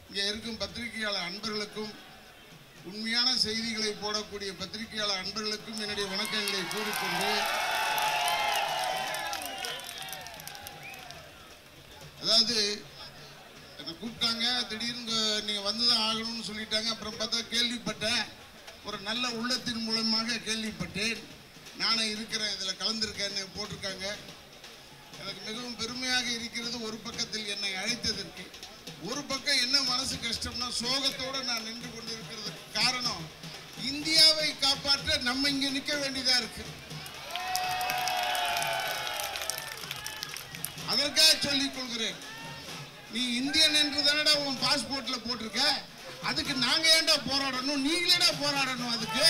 இங்கே இருக்கும் பத்திரிகையாளர் அன்பர்களுக்கும் உண்மையான செய்திகளை போடக்கூடிய பத்திரிகையாளர் அன்பர்களுக்கும் என்னுடைய வணக்கங்களை கூறிக்கொண்டு அதாவது என்னை கூப்பிட்டாங்க திடீர்னு நீங்கள் வந்து தான் ஆகணும்னு சொல்லிட்டாங்க அப்புறம் பார்த்தா கேள்விப்பட்டேன் ஒரு நல்ல உள்ளத்தின் மூலமாக கேள்விப்பட்டேன் நானும் இருக்கிறேன் இதில் கலந்துருக்கேன்னு போட்டிருக்காங்க எனக்கு மிகவும் பெருமையாக இருக்கிறது ஒரு பக்கத்தில் என்னை அழைத்ததற்கு ஒரு பக்கம் என்ன மனசு கஷ்டம்னா சோகத்தோடு நான் நின்று கொண்டிருக்கிறதுக்கு காரணம் இந்தியாவை காப்பாற்ற நம்ம இங்கே நிற்க வேண்டியதாக இருக்கு அதற்காக சொல்லிக் கொள்கிறேன் நீ இந்தியன் என்று தானடா உன் பாஸ்போர்ட்ல போட்டிருக்க அதுக்கு நாங்க ஏன்டா போராடணும் நீங்களேடா போராடணும் அதுக்கு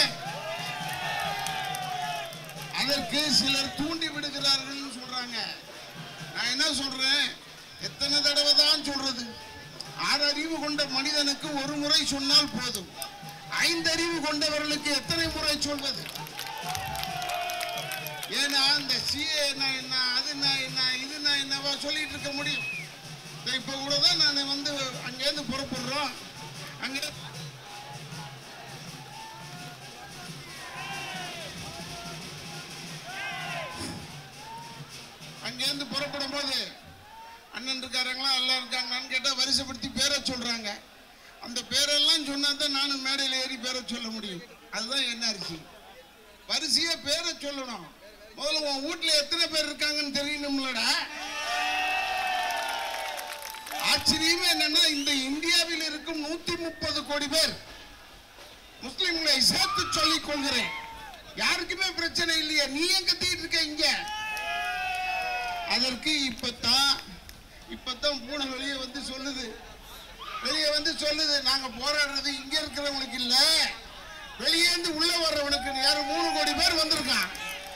அதற்கு சிலர் தூண்டி விடுகிறார்கள்னு சொல்றாங்க நான் என்ன சொல்றேன் எத்தனை தடவை தான் சொல்றது ஆறு அறிவு கொண்ட மனிதனுக்கு ஒரு முறை சொன்னால் போதும் ஐந்து அறிவு கொண்டவர்களுக்கு எத்தனை முறை சொல்வது ஏன்னா இந்த சிஏ என்ன அது என்ன இது என்னவா சொல்லிட்டு இருக்க முடியும் இதோ இப்ப கூட தான் நான் வந்து அங்கேருந்து புறப்படுறோம் அங்கே அங்கேருந்து புறப்படும் போது அண்ணன் இருக்காருங்களா எல்லாம் இருக்காங்களான்னு கேட்டால் வரிசைப்படுத்தி பேரை சொல்றாங்க அந்த பேரெல்லாம் சொன்னா தான் நானும் மேடையில் ஏறி பேரை சொல்ல முடியும் அதுதான் என்ன அரிசி வரிசையா பேரை சொல்லணும் முதல்ல உன் வீட்டுல எத்தனை பேர் இருக்காங்கன்னு தெரியணும்லடா ஆச்சரியமே என்னன்னா இந்த இந்தியாவில் இருக்கும் நூத்தி முப்பது கோடி பேர் முஸ்லிம்களை சேர்த்து சொல்லிக் கொள்கிறேன் யாருக்குமே பிரச்சனை இல்லையா நீ ஏன் கத்திட்டு இருக்க இங்க அதற்கு இப்பதான் இப்பதான் பூனை வெளியே வந்து சொல்லுது வெளியே வந்து சொல்லுது நாங்க போராடுறது இங்க இருக்கிறவங்களுக்கு இல்ல வெளியே இருந்து உள்ள வர்றவனுக்கு யாரும் மூணு கோடி பேர் வந்திருக்கான்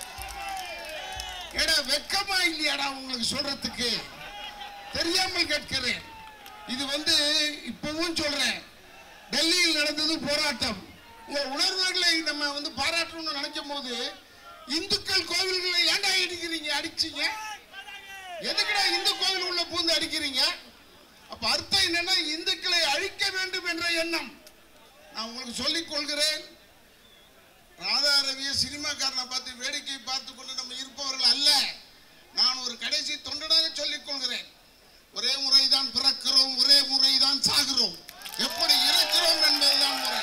ஏடா வெக்கமா இல்லையாடா உங்களுக்கு சொல்றதுக்கு தெரியாமல் கேட்கிறேன் இது வந்து இப்பவும் சொல்றேன் டெல்லியில் நடந்தது போராட்டம் உங்க உணர்வுகளை நம்ம வந்து பாராட்டணும்னு நினைக்கும் போது இந்துக்கள் கோவில்களை ஏன்டா அடிக்கிறீங்க அடிச்சீங்க எதுக்குடா இந்து கோவில் உள்ள பூந்து அடிக்கிறீங்க அப்ப அர்த்தம் என்னன்னா இந்துக்களை அழிக்க வேண்டும் என்ற எண்ணம் நான் உங்களுக்கு சொல்லிக் கொள்கிறேன் ராதா ரவிய சினிமாக்காரனை பார்த்து வேடிக்கை பார்த்து கொண்டு நம்ம இருப்பவர்கள் அல்ல நான் ஒரு கடைசி தொண்டனாக சொல்லிக் கொள்கிறேன் ஒரே முறைதான் பிறக்கிறோம் ஒரே முறைதான் சாகிறோம் எப்படி இருக்கிறோம் என்பதுதான் முறை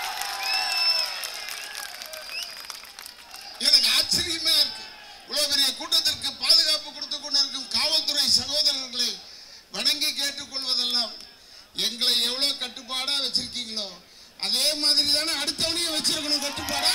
எனக்கு ஆச்சரியமா இருக்கு இவ்வளவு பெரிய கூட்டத்திற்கு பாதுகாப்பு கொடுத்து கொண்டிருக்கும் காவல்துறை சகோதரர்களை வணங்கி கேட்டுக்கொள்வதெல்லாம் எங்களை எவ்வளவு கட்டுப்பாடா வச்சிருக்கீங்களோ அதே மாதிரி தானே அடுத்தவனையும் வச்சிருக்கணும் கட்டுப்பாடா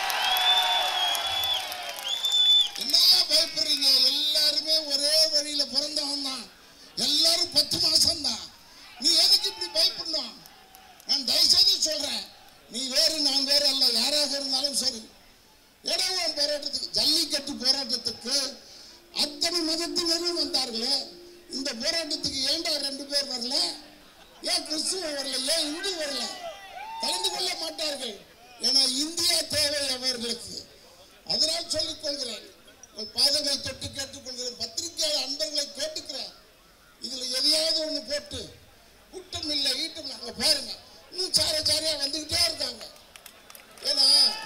என்னெல்லாம் பயப்படுறீங்க எல்லாருமே ஒரே வழியில பிறந்தவன் தான் எல்லாரும் பத்து மாசம் தான் நீ எதுக்கு இப்படி பயப்படணும் நான் தயவுசெய்து சொல்றேன் நீ வேறு நான் வேறு அல்ல யாராக இருந்தாலும் சரி இடவன் போராட்டத்துக்கு ஜல்லிக்கட்டு போராட்டத்துக்கு அத்தனை மதத்தினரும் வந்தார்களே இந்த போராட்டத்துக்கு ஏன்டா ரெண்டு பேர் வரல ஏன் கிறிஸ்துவ வரல ஏன் இந்து வரல கலந்து கொள்ள மாட்டார்கள் ஏன்னா இந்தியா தேவை அவர்களுக்கு அதனால் சொல்லிக் கொள்கிறேன் உங்கள் பாதங்களை தொட்டு கேட்டுக்கொள்கிறேன் பத்திரிகையாளர் அன்பர்களை கேட்டுக்கிறேன் இதுல எதையாவது ஒண்ணு போட்டு கூட்டம் இல்லை ஈட்டம் இல்லை. அங்க பாருங்க இன்னும் சார சாரியா வந்துகிட்டே இருக்காங்க ஏன்னா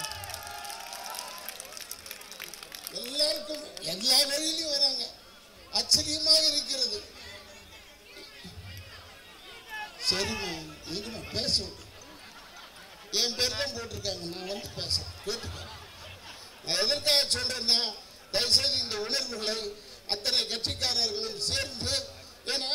எல்லாருக்கும் எல்லா வழியிலையும் வராங்க ஆச்சரியமாக இருக்கிறது சரிம்மா எங்கம்மா பேசும் என் பேர் தான் போட்டிருக்காங்க நான் வந்து பேசுறேன் கேட்டுக்கேன் நான் எதற்காக சொல்றேன்னா தயவுசெய்து இந்த உணர்வுகளை அத்தனை கட்சிக்காரர்களும் சேர்ந்து ஏன்னா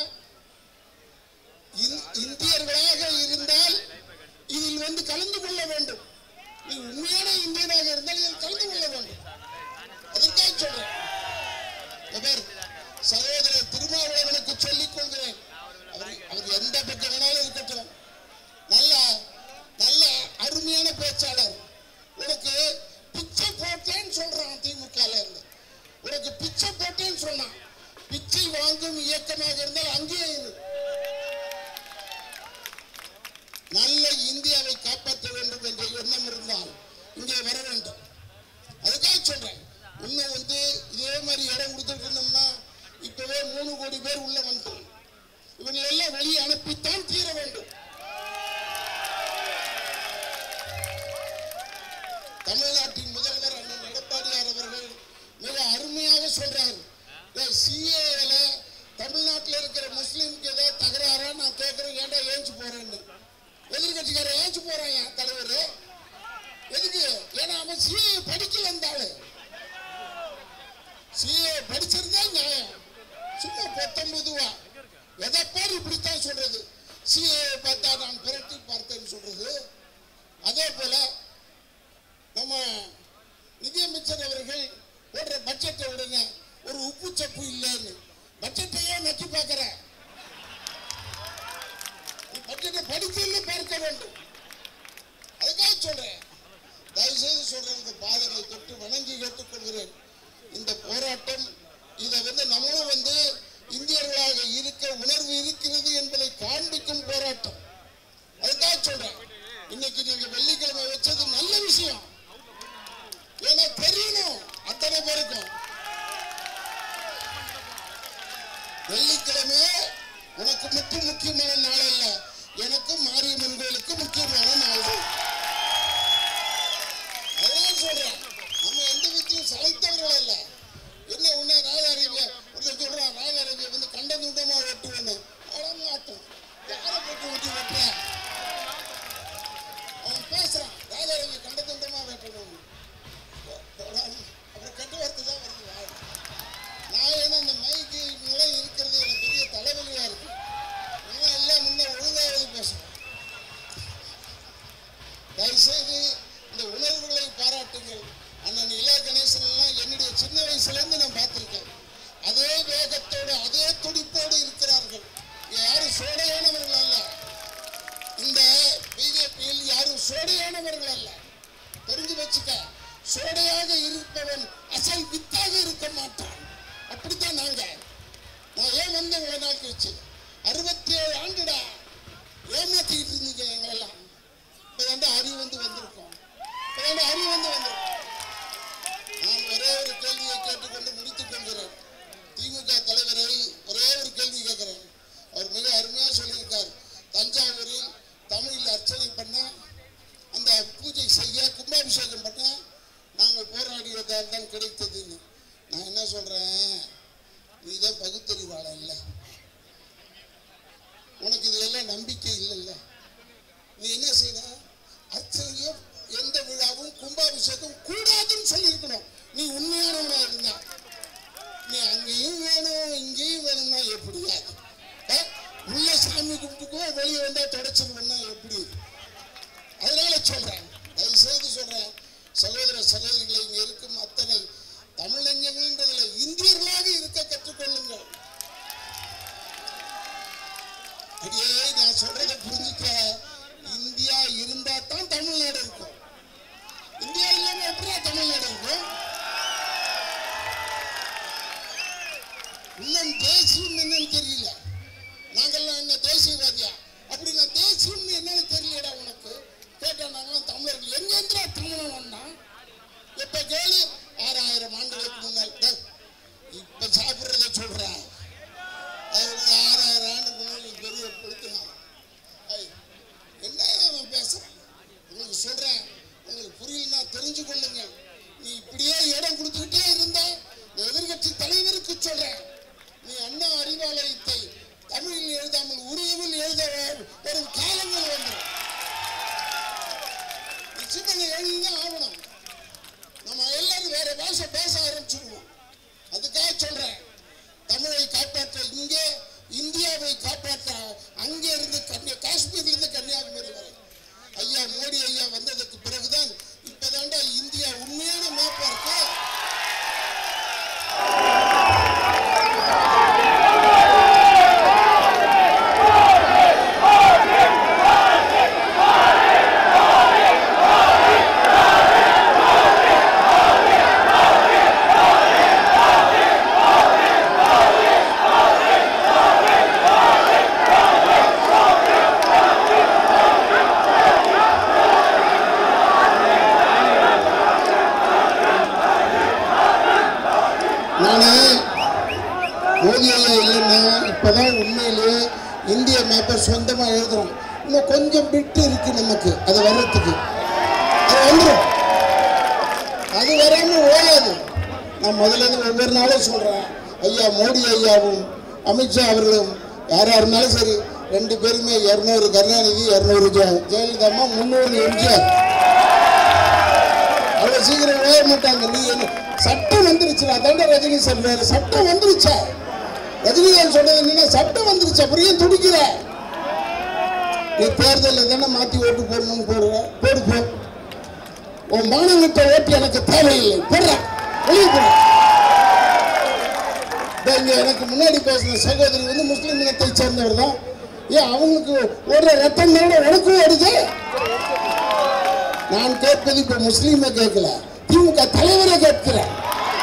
இந்- இந்தியர்களாக இருந்தால் இதில் வந்து கலந்து கொள்ள வேண்டும் நீ உண்மையான இந்தியனாக இருந்தால் இதில் கலந்து கொள்ள வேண்டும் அதற்காக சொல்றேன் இந்த பார், சகோதரர் திருமாவளவனுக்கு சொல்லிக் கொள்கிறேன் அவர் அவர் எந்த பக்கம் வேணாலும் இருக்கட்டும் நல்ல நல்ல அருமையான பேச்சாளர் உனக்கு பிச்சை போட்டேன்னு சொல்றான் திமுகல இருந்து உனக்கு பிச்சை போட்டேன்னு சொன்னான் பிச்சை வாங்கும் இயக்கமாக இருந்தால் அங்கேயே இரு நல்ல இந்தியாவை காப்பாற்ற வேண்டும் என்ற எண்ணம் இருந்தால் இங்கே வர வேண்டும் அதுக்காக சொல்றேன் இன்னும் வந்து இதே மாதிரி இடம் கொடுத்துட்டு இருந்தோம்னா இப்பவே மூணு கோடி பேர் உள்ள வந்துட்டோம் இவங்களை எல்லாம் வெளியே அனுப்பித்தான் தீர வேண்டும் சிஏல தமிழ்நாட்டில் இருக்கிற முஸ்லீமுக்கு ஏதாவது தகராறா நான் கேட்குறேன் ஏன்டா ஏஞ்சி போறேன்னு எதிர்கட்சிக்காரன் ஏஞ்சி போறான் என் தலைவர் எதுக்கு ஏன்னா அவன் சிஏ படிக்கல இருந்தாளு சிஏ படிச்சிருந்தா நியாயம் சும்மா பத்தொன்பதுவா எதை பேர் இப்படித்தான் சொல்றது சிஏ பார்த்தா நான் புரட்டி பார்த்தேன்னு சொல்றது அதே போல நம்ம நிதியமைச்சர் அவர்கள் போடுற பட்ஜெட்டை உடனே ஒரு உப்பு சப்பு இல்லைன்னு பட்ஜெட்டையே நக்கி பார்க்கிற நீ பட்ஜெட்டை படித்து பார்க்க வேண்டும் அதுக்காக சொல்றேன் தயவு செய்து சொல்றேன் இந்த பாதங்களை தொட்டு வணங்கி கேட்டுக்கொள்கிறேன் இந்த போராட்டம் இதை வந்து நம்மளும் வந்து இந்தியர்களாக இருக்க உணர்வு இருக்கிறது என்பதை காண்பிக்கும் போராட்டம் அதுக்காக சொல்றேன் இன்னைக்கு நீங்க வெள்ளிக்கிழமை வச்சது நல்ல விஷயம் ஏன்னா தெரியணும் அத்தனை பேருக்கும் வெள்ளிக்கிழமை உனக்கு மட்டும் முக்கியமான நாள் அல்ல எனக்கும் மாரியம்மன் கோயிலுக்கு முக்கியமான நாள் தான். அதெல்லாம் சொல்றேன் நம்ம எந்த விதத்திலும் சளைத்தவர்கள் அல்ல என்ன உன்ன ராதாரவிய ஒருத்தர் சொல்றான் ராதாரவிய வந்து கண்ட துண்டமா வெட்டுவேன்னு மாட்டோம் யாரை போட்டு வெட்டி வெட்டுறேன் அவன் பேசுறான் ராதாரவிய கண்ட துண்டமா வெட்டணும் அப்புறம் கட்டு வார்த்தை தான் வருது வாய். நான் ஏன்னா இந்த மைக்கு இவங்களாம் இருக்கிறது எனக்கு பெரிய தலைவலியா இருக்கு இவங்களாம் எல்லாம் முன்ன ஒழுங்காவது பேசணும் தயவுசெய்து இந்த உணர்வுகளை பாராட்டுங்கள் அண்ணன் இலா கணேசன் எல்லாம் என்னுடைய சின்ன வயசுல இருந்து நான் பார்த்திருக்கேன் அதே வேகத்தோடு அதே துடிப்போடு இருக்கிறார்கள் இங்க யாரும் சோடையானவர்கள் அல்ல இந்த பிஜேபியில் யாரும் சோடையானவர்கள் அல்ல தெரிஞ்சு வச்சுக்க சோடையாக இருப்பவன் அசல் வித்தாக இருக்க மாட்டான் அப்படித்தான் நாங்க நான் ஏன் வந்த இவ்வளவு நாள் கழிச்சு அறுபத்தி ஏழு ஆண்டுடா ஏமாத்திக்கிட்டு இருந்தீங்க எங்களெல்லாம் இப்பதான் அறிவு வந்து வந்திருக்கோம் இப்பதான் அறிவு வந்து வந்திருக்கோம் நான் ஒரே ஒரு கேள்வியை கேட்டுக்கொண்டு முடித்துக் கொள்கிறேன் திமுக தலைவரை ஒரே ஒரு கேள்வி கேட்கிறேன் அவர் மிக அருமையா சொல்லியிருக்கார் தஞ்சாவூரில் தமிழில் அர்ச்சனை பண்ண அந்த பூஜை செய்ய கும்பாபிஷேகம் பண்ண நாங்கள் போராடியதால் தான் கிடைத்ததுன்னு நான் என்ன சொல்றேன் நீ தான் பகுத்தறிவாளன் இல்லை உனக்கு இதெல்லாம் நம்பிக்கை இல்லைல்ல நீ என்ன செய்யற அர்ச்சனையோ எந்த விழாவும் கும்பாபிஷேகம் கூடாதுன்னு சொல்லியிருக்கணும் நீ உண்மையானவனா இருந்தா நீ அங்கேயும் வேணும் இங்கேயும் வேணும்னா எப்படியா ஆ? உள்ள சாமி கும்பிட்டுக்கோ வெளியே வந்தா தொடச்சிருவோம்னா எப்படி அதனால சொல்றேன் தயவு செய்து சொல்றேன் சகோதர சகோதரிகளை இங்க இருக்கும் அத்தனை தமிழஞ்சங்கள்ன்றதுல இந்தியர்களாக இருக்க கற்றுக்கொள்ளுங்கள் அடியே நான் சொல்றதை புரிஞ்சுக்க இந்தியா இருந்தா தான் தமிழ்நாடு இருக்கும் இந்தியா இல்லாம எப்படியா தமிழ்நாடு இருக்கும் இன்னும் தேசியம் என்னன்னு தெரியல நாங்கெல்லாம் என்ன தேசியவாதியா அப்படி நான் தேசியம் என்னன்னு தெரியலடா உனக்கு கேட்டா நாங்களாம் தமிழர்கள் எங்க இருந்தா தமிழன் வந்தான் இப்ப கேளு ஆறாயிரம் ஆண்டுகளுக்கு முன்னால் டேய், இப்ப சாப்பிடுறத சொல்றேன் அது வந்து ஆறாயிரம் ஆண்டுக்கு முன்னாடி நீ பெரிய பொழுத்துனான் என்ன அவன் பேசுறான் உங்களுக்கு சொல்றேன் உங்களுக்கு புரியலன்னா தெரிஞ்சு கொள்ளுங்கள் நீ இப்படியே இடம் கொடுத்துக்கிட்டே இருந்தா இந்த எதிர்கட்சி தலைவருக்கு சொல்றேன் நீ அண்ணா அறிவாலயத்தை தமிழில் எழுதாமல் உருவில் எழுத வரும் காலங்கள் வந்துடும் நிச்சயமா நீ எழுதிதான் ஆகணும் நம்ம எல்லாரும் வேற பாஷை பேச ஆரம்பிச்சிருவோம் அதுக்காக சொல்றேன் தமிழை காப்பாற்ற இங்கே இந்தியாவை காப்பாற்ற அங்கே இருந்து கன்னியா காஷ்மீர்ல இருந்து கன்னியாகுமரி வரை ஐயா மோடி ஐயா வந்ததுக்கு பிறகுதான் இப்பதான்டா இந்தியா உண்மையான மேப்பா இருக்கு நானு மோடி ஐயா இல்லைன்னா இப்பதான் உண்மையிலே இந்திய மேப்பை சொந்தமா எழுதுறோம் இன்னும் கொஞ்சம் பிட்டு இருக்கு நமக்கு அது வர்றதுக்கு அது வந்துடும் அது வராம ஓடாது நான் முதல்ல இருந்து ஒவ்வொரு நாளும் சொல்றேன் ஐயா மோடி ஐயாவும் அமித்ஷா அவர்களும் யாரா இருந்தாலும் சரி ரெண்டு பேருமே இரநூறு கருணாநிதி இரநூறு ஜெயலலிதா அம்மா முந்நூறு எம்ஜிஆர் அவ்வளவு சீக்கிரம் ஓய மாட்டாங்க நீ என்ன சட்டம் வந்துருச்சு அதாண்ட ரஜினி சொல்றாரு சட்டம் வந்துருச்சா ரஜினிகாந்த் சொல்றது என்னன்னா சட்டம் வந்துருச்சு அப்புறம் ஏன் துடிக்கிற நீ தேர்தலில் தானே மாத்தி ஓட்டு போடணும்னு போடுற போடு போ உன் மாணவர்கிட்ட ஓட்டு எனக்கு தேவையில்லை போடுற வெளியே போடுற இதோ இங்க எனக்கு முன்னாடி பேசின சகோதரி வந்து முஸ்லிம் இனத்தை சேர்ந்தவர் தான் ஏன் அவங்களுக்கு ஓடுற ரத்தம் தானே உனக்கும் ஓடுது நான் கேட்பது இப்ப முஸ்லீமை கேட்கல திமுக தலைவரை கேட்கிறேன்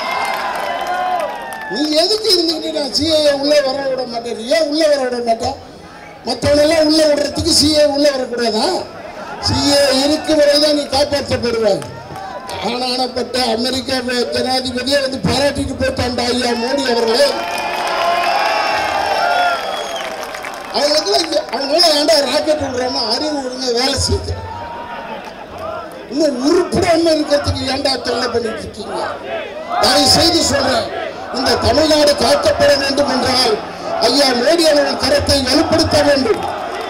நீ எதுக்கு இருந்துக்கிட்டு நான் சிஏ உள்ள வர விட மாட்டேன் ஏன் உள்ள வர விட மாட்டேன் மற்றவனெல்லாம் உள்ள விடுறதுக்கு சிஏ உள்ள வரக்கூடாதா சிஏ இருக்கும் வரைதான் நீ காப்பாற்றப்படுவாய் ஆனானப்பட்ட அமெரிக்க ஜனாதிபதியை வந்து பாராட்டிட்டு போயிட்டாண்டா ஐயா மோடி அவர்களே அவங்களுக்குலாம் இங்க- அவங்களாம் ஏன்டா ராக்கெட் விடுறாம அறிவு விடுங்க வேலை செய்யுது இன்னும் உருப்படாம இருக்கிறதுக்கு ஏன்டா தொல்லை பண்ணிட்டு இருக்கீங்க தயவு செய்து சொல்றேன் இந்த தமிழ்நாடு காக்கப்பட வேண்டும் என்றால் ஐயா மோடி அவர்கள் கரத்தை வலுப்படுத்த வேண்டும்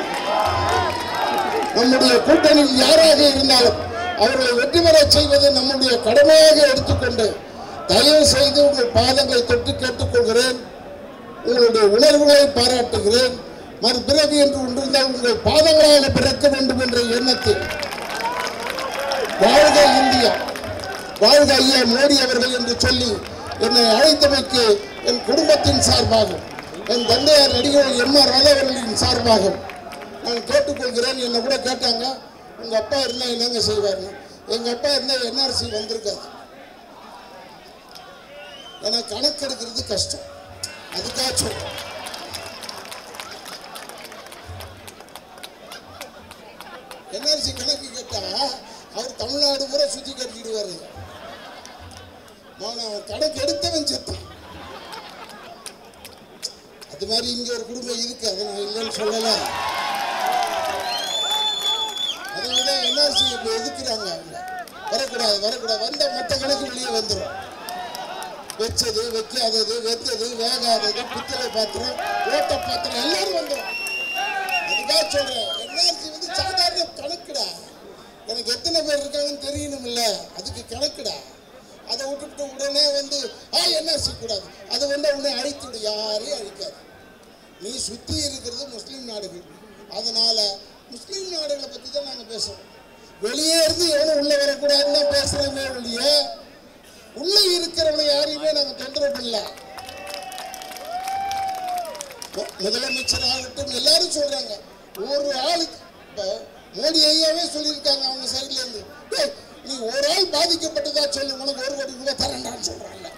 நம்முடைய கூட்டணியில் யாராக இருந்தாலும் அவர்களை வெற்றி பெறச் செய்வது நம்முடைய கடமையாக எடுத்துக்கொண்டு தயவு செய்து உங்கள் பாதங்களை தொட்டு கேட்டுக்கொள்கிறேன் உங்களுடைய உணர்வுகளை பாராட்டுகிறேன் மறுபிறவி என்று ஒன்றிருந்தால் உங்கள் பாதங்களாக பிறக்க வேண்டும் என்ற எண்ணத்தில் வாழ்க இந்தியா வாழ்க ஐயா மோடி அவர்கள் என்று சொல்லி என்னை அழைத்தமைக்கு என் குடும்பத்தின் சார்பாக என் தந்தையார் நடிகர் எம் ஆர் ராதா அவர்களின் சார்பாக நான் கேட்டுக்கொள்கிறேன் என்னை கூட கேட்டாங்க உங்க அப்பா இருந்தா என்னங்க செய்வார்னு எங்க அப்பா இருந்தா என்ஆர்சி வந்திருக்காது ஏன்னா கணக்கெடுக்கிறது கஷ்டம் அதுக்காக சொல்றேன் என்ஆர்சி கணக்கு கேட்டா அவர் தமிழ்நாடு பூரா சுத்தி கட்டிடுவாரு நான் அவன் கணக்கு எடுத்தவன் செத்தான் அது மாதிரி இங்க ஒரு குடும்பம் இருக்கு அதை நான் இல்லைன்னு சொல்லல அதனால என்ஆர்சி இப்ப எதுக்குறாங்க அவங்க வரக்கூடாது வரக்கூடாது வந்த மொத்த கணக்கு வெளியே வந்துடும் வச்சது வைக்காதது வெத்தது வேகாதது பித்தளை பாத்திரம் ஓட்ட பாத்திரம் எல்லாரும் வந்துடும் அதுக்காக சொல்றேன் என்ஆர்சி வந்து சாதாரண கணக்குடா எனக்கு எத்தனை பேர் இருக்காங்கன்னு தெரியணும்ல அதுக்கு கணக்குடா அதை விட்டுவிட்டு உடனே வந்து ஆ என்ஆர்சி கூடாது அதை வந்து உடனே அழித்துடு யாரையும் அழிக்காது நீ சுத்தி இருக்கிறது முஸ்லீம் நாடுகள் அதனால முஸ்லீம் நாடுகளை பத்தி தான் நாங்க பேசுறோம் வெளியே இருந்து எவனும் உள்ள வரக்கூடாதுன்னு தான் பேசுறோமே ஒழிய உள்ள இருக்கிறவனை யாரையுமே நாங்க தொந்தரவு பண்ணல மு- முதலமைச்சர் ஆகட்டும் எல்லாரும் சொல்றாங்க ஒரு ஆளுக்கு இப்ப மோடி ஐயாவே சொல்லியிருக்காங்க அவங்க சைடுல இருந்து "டேய், நீ ஒரு ஆள் பாதிக்கப்பட்டதா சொல்லு உனக்கு ஒரு கோடி ரூபாய் தரேன்டான்னு சொல்றாங்க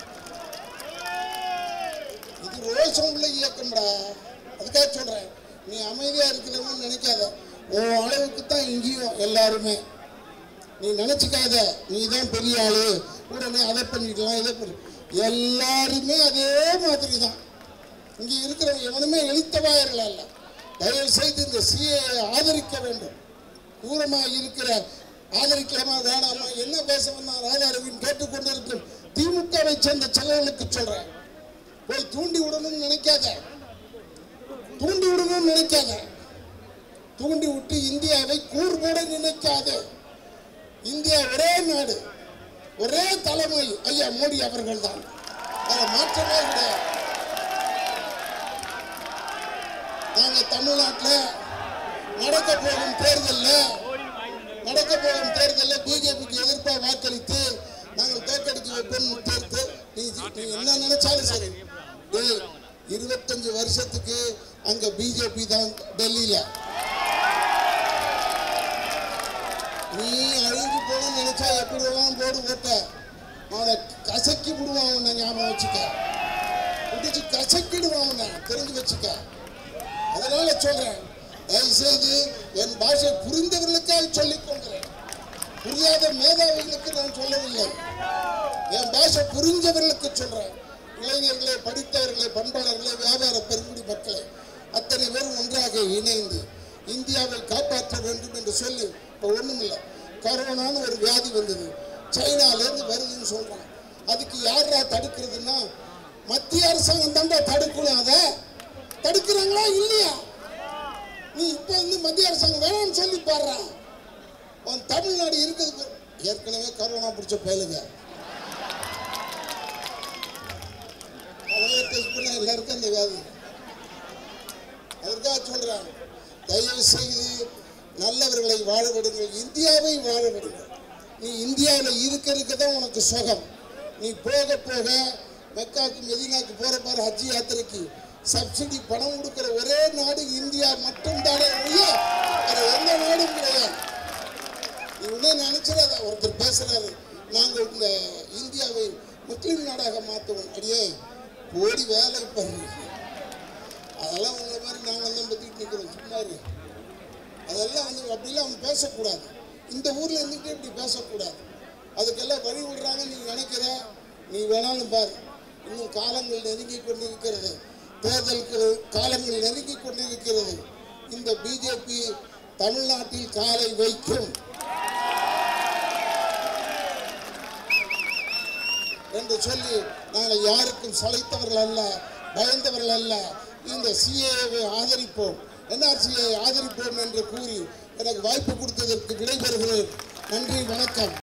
இது ரோஷம் உள்ள இயக்கம்டா அதுக்காக சொல்றேன் நீ அமைதியா இருக்கிறவன்னு நினைக்காத உன் அளவுக்கு தான் இங்கேயும் எல்லாருமே நீ நினைச்சுக்காத நீ தான் பெரிய ஆளு உடனே அதை பண்ணிக்கலாம் இதை பண்ணி எல்லாருமே அதே மாதிரி தான் இங்க இருக்கிறவங்க எவனுமே எழுத்தவாயர்கள் அல்ல தயவு செய்து இந்த சிஏ ஆதரிக்க வேண்டும் தூரமா இருக்கிற ஆதரிக்கலாமா வேணாமா என்ன பேச வந்தா ராதாரவின் கேட்டுக்கொண்டிருக்கும் திமுகவை சேர்ந்த செலவுகளுக்கு சொல்றேன் போய் தூண்டி விடணும்னு நினைக்காத தூண்டி விடணும்னு நினைக்காத தூண்டி விட்டு இந்தியாவை கூர் போட நினைக்காத இந்தியா ஒரே நாடு ஒரே தலைமை ஐயா மோடி அவர்கள் தான் அதை மாற்றமே கிடையாது நாங்க தமிழ்நாட்டில் நடக்க போகும் தேர்தலில் நடக்க போகும் தேர்தலில் பிஜேபிக்கு எதிர்ப்பாக வாக்களித்து நாங்கள் தோற்கடித்து வைப்போம் தேர்த்து நீ நீ என்ன நினைச்சாலும் சரி டேய், இருபத்தஞ்சு வருஷத்துக்கு அங்க பிஜேபி தான் டெல்லியில நீ அழிஞ்சு போகணும்னு நினைச்சா எப்படி வேணாலும் போடு ஓட்ட அவனை கசக்கி விடுவான் உன்னை ஞாபகம் வச்சுக்க பிடிச்சு கசக்கிடுவான் உன்னை தெரிஞ்சு வச்சுக்க அதனால சொல்றேன் தயவு செய்து என் பாஷை புரிந்தவர்களுக்காக சொல்லிக் கொள்கிறேன் புரியாத மேதாவிகளுக்கு நான் சொல்லவில்லை என் பாஷை புரிஞ்சவர்களுக்கு சொல்றேன் இளைஞர்களே படித்தவர்களே பண்பாளர்களே வியாபார பெருங்குடி மக்களே அத்தனை பேரும் ஒன்றாக இணைந்து இந்தியாவை காப்பாற்ற வேண்டும் என்று சொல்லி இப்போ ஒண்ணும் இல்லை கரோனான்னு ஒரு வியாதி வந்தது சைனாலேருந்து வருதுன்னு சொல்றான் அதுக்கு யாரா தடுக்கிறதுன்னா மத்திய அரசாங்கம் தாண்டா தடுக்கணும் அதை தடுக்கிறாங்களா இல்லையா நீ இப்ப வந்து மத்திய அரசாங்கம் வேணாம்னு சொல்லி பாடுறா உன் தமிழ்நாடு இருக்குது பாரு. ஏற்கனவே கரோனா பிடிச்ச பயலுங்க அவங்களே டெஸ்ட் பண்ண எல்லாருக்கும் அந்த வியாதி அதற்காக சொல்றேன் தயவு செய்து நல்லவர்களை வாழ விடுங்கள் இந்தியாவை வாழ விடுங்கள் நீ இந்தியாவில் இருக்க இருக்க தான் உனக்கு சுகம் நீ போக போக மெக்காக்கு மெதினாக்கு போற பாரு ஹஜ் யாத்திரைக்கு சப்சிடி பணம் கொடுக்கிற ஒரே நாடு இந்தியா மட்டும்தானே ஒழிய வேற எந்த நாடும் கிடையாது நீ உடனே நினைச்சிடாத ஒருத்தர் பேசுறாரு நாங்கள் இந்த இந்தியாவை முஸ்லிம் நாடாக மாற்றுவோம் அடியே போடி வேலை பாரு அதெல்லாம் உங்களை மாதிரி நாங்கள் தான் பற்றிட்டு நிற்கிறோம் சும்மா இரு. அதெல்லாம் வந்து அப்படிலாம் அவன் பேசக்கூடாது இந்த ஊரில் இருந்துட்டு இப்படி பேசக்கூடாது அதுக்கெல்லாம் வழி விடுறாங்க நீ நினைக்கிற நீ வேணாலும் பாரு இன்னும் காலங்கள் நெருங்கி கொண்டிருக்கிறது தேர்தலுக்கு காலங்கள் நெருங்கி கொண்டிருக்கிறது இந்த பிஜேபி தமிழ்நாட்டில் காலை வைக்கும் என்று சொல்லி நாங்கள் யாருக்கும் சளைத்தவர்கள் அல்ல பயந்தவர்கள் அல்ல இந்த சிஏவை ஆதரிப்போம் என்ஆர்சியை ஆதரிப்போம் என்று கூறி எனக்கு வாய்ப்பு கொடுத்ததற்கு விடைபெறுகிறேன் நன்றி வணக்கம்